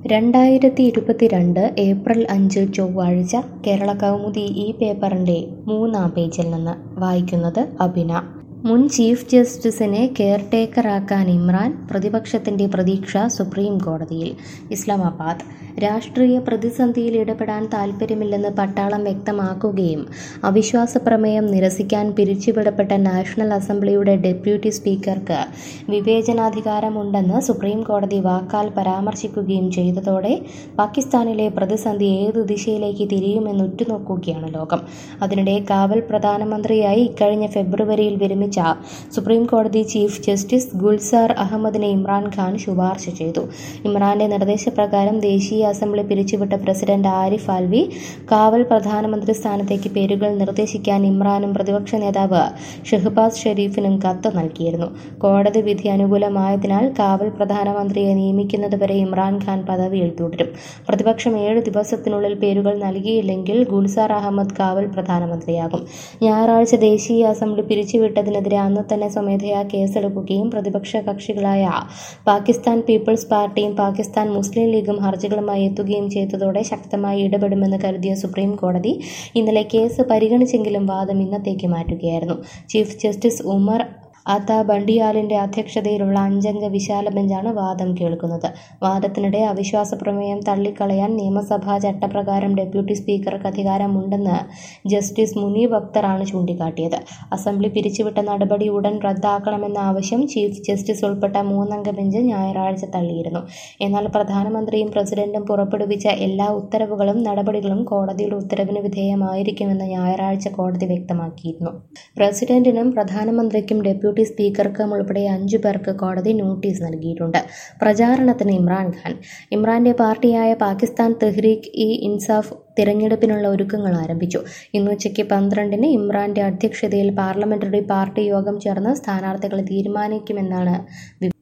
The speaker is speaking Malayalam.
രണ്ടായിരത്തി ഇരുപത്തിരണ്ട് ഏപ്രിൽ അഞ്ച് ചൊവ്വാഴ്ച കേരള കൗമുദി ഈ പേപ്പറിൻ്റെ മൂന്നാം പേജിൽ നിന്ന് വായിക്കുന്നത് അഭിന മുൻ ചീഫ് ജസ്റ്റിസിനെ കെയർടേക്കറാക്കാൻ ഇമ്രാൻ പ്രതിപക്ഷത്തിന്റെ പ്രതീക്ഷ സുപ്രീം കോടതിയിൽ ഇസ്ലാമാബാദ് രാഷ്ട്രീയ പ്രതിസന്ധിയിൽ ഇടപെടാൻ താൽപ്പര്യമില്ലെന്ന് പട്ടാളം വ്യക്തമാക്കുകയും അവിശ്വാസ പ്രമേയം നിരസിക്കാൻ പിരിച്ചുവിടപ്പെട്ട നാഷണൽ അസംബ്ലിയുടെ ഡെപ്യൂട്ടി സ്പീക്കർക്ക് വിവേചനാധികാരമുണ്ടെന്ന് സുപ്രീം കോടതി വാക്കാൽ പരാമർശിക്കുകയും ചെയ്തതോടെ പാകിസ്ഥാനിലെ പ്രതിസന്ധി ഏത് ദിശയിലേക്ക് തിരിയുമെന്ന് ഉറ്റുനോക്കുകയാണ് ലോകം അതിനിടെ കാവൽ പ്രധാനമന്ത്രിയായി ഇക്കഴിഞ്ഞ ഫെബ്രുവരിയിൽ വിരമിച്ച സുപ്രീം കോടതി ചീഫ് ജസ്റ്റിസ് ഗുൽസാർ അഹമ്മദിനെ ഇമ്രാൻഖാൻ ശുപാർശ ചെയ്തു ഇമ്രാന്റെ നിർദ്ദേശപ്രകാരം ദേശീയ അസംബ്ലി പിരിച്ചുവിട്ട പ്രസിഡന്റ് ആരിഫ് ആൽവി കാവൽ പ്രധാനമന്ത്രി സ്ഥാനത്തേക്ക് പേരുകൾ നിർദ്ദേശിക്കാൻ ഇമ്രാനും പ്രതിപക്ഷ നേതാവ് ഷെഹ്ബാസ് ഷെരീഫിനും കത്ത് നൽകിയിരുന്നു കോടതി വിധി അനുകൂലമായതിനാൽ കാവൽ പ്രധാനമന്ത്രിയെ നിയമിക്കുന്നതുവരെ ഇമ്രാൻഖാൻ പദവിയിൽ തുടരും പ്രതിപക്ഷം ഏഴ് ദിവസത്തിനുള്ളിൽ പേരുകൾ നൽകിയില്ലെങ്കിൽ ഗുൽസാർ അഹമ്മദ് കാവൽ പ്രധാനമന്ത്രിയാകും ഞായറാഴ്ച ദേശീയ അസംബ്ലി പിരിച്ചുവിട്ടതിനെതിരെ അന്ന് തന്നെ സ്വമേധയാ കേസെടുക്കുകയും പ്രതിപക്ഷ കക്ഷികളായ പാകിസ്ഥാൻ പീപ്പിൾസ് പാർട്ടിയും പാകിസ്ഥാൻ മുസ്ലിം ലീഗും ഹർജികളുമായി എത്തുകയും ചെയ്തതോടെ ശക്തമായി ഇടപെടുമെന്ന് കരുതിയ സുപ്രീം കോടതി ഇന്നലെ കേസ് പരിഗണിച്ചെങ്കിലും വാദം ഇന്നത്തേക്ക് മാറ്റുകയായിരുന്നു ചീഫ് ജസ്റ്റിസ് ഉമർ അത്ത ബണ്ടിയാലിന്റെ അധ്യക്ഷതയിലുള്ള അഞ്ചംഗ വിശാല ബെഞ്ചാണ് വാദം കേൾക്കുന്നത് വാദത്തിനിടെ അവിശ്വാസ പ്രമേയം തള്ളിക്കളയാൻ നിയമസഭാ ചട്ടപ്രകാരം ഡെപ്യൂട്ടി സ്പീക്കർക്ക് അധികാരമുണ്ടെന്ന് ജസ്റ്റിസ് മുനീബ് അക്തറാണ് ചൂണ്ടിക്കാട്ടിയത് അസംബ്ലി പിരിച്ചുവിട്ട നടപടി ഉടൻ റദ്ദാക്കണമെന്ന ആവശ്യം ചീഫ് ജസ്റ്റിസ് ഉൾപ്പെട്ട മൂന്നംഗ ബെഞ്ച് ഞായറാഴ്ച തള്ളിയിരുന്നു എന്നാൽ പ്രധാനമന്ത്രിയും പ്രസിഡന്റും പുറപ്പെടുവിച്ച എല്ലാ ഉത്തരവുകളും നടപടികളും കോടതിയുടെ ഉത്തരവിന് വിധേയമായിരിക്കുമെന്ന് ഞായറാഴ്ച കോടതി വ്യക്തമാക്കിയിരുന്നു പ്രസിഡന്റിനും പ്രധാനമന്ത്രിക്കും ഡെപ്യൂട്ടി സ്പീക്കർക്കും ഉൾപ്പെടെ അഞ്ചു പേർക്ക് കോടതി നോട്ടീസ് നൽകിയിട്ടുണ്ട് പ്രചാരണത്തിന് ഇമ്രാൻഖാൻ ഇമ്രാന്റെ പാർട്ടിയായ പാകിസ്ഥാൻ തെഹ്രീക്ക് ഇ ഇൻസാഫ് തിരഞ്ഞെടുപ്പിനുള്ള ഒരുക്കങ്ങൾ ആരംഭിച്ചു ഇന്ന് ഉച്ചയ്ക്ക് പന്ത്രണ്ടിന് ഇമ്രാന്റെ അധ്യക്ഷതയിൽ പാർലമെന്ററി പാർട്ടി യോഗം ചേർന്ന് സ്ഥാനാർത്ഥികളെ തീരുമാനിക്കുമെന്നാണ്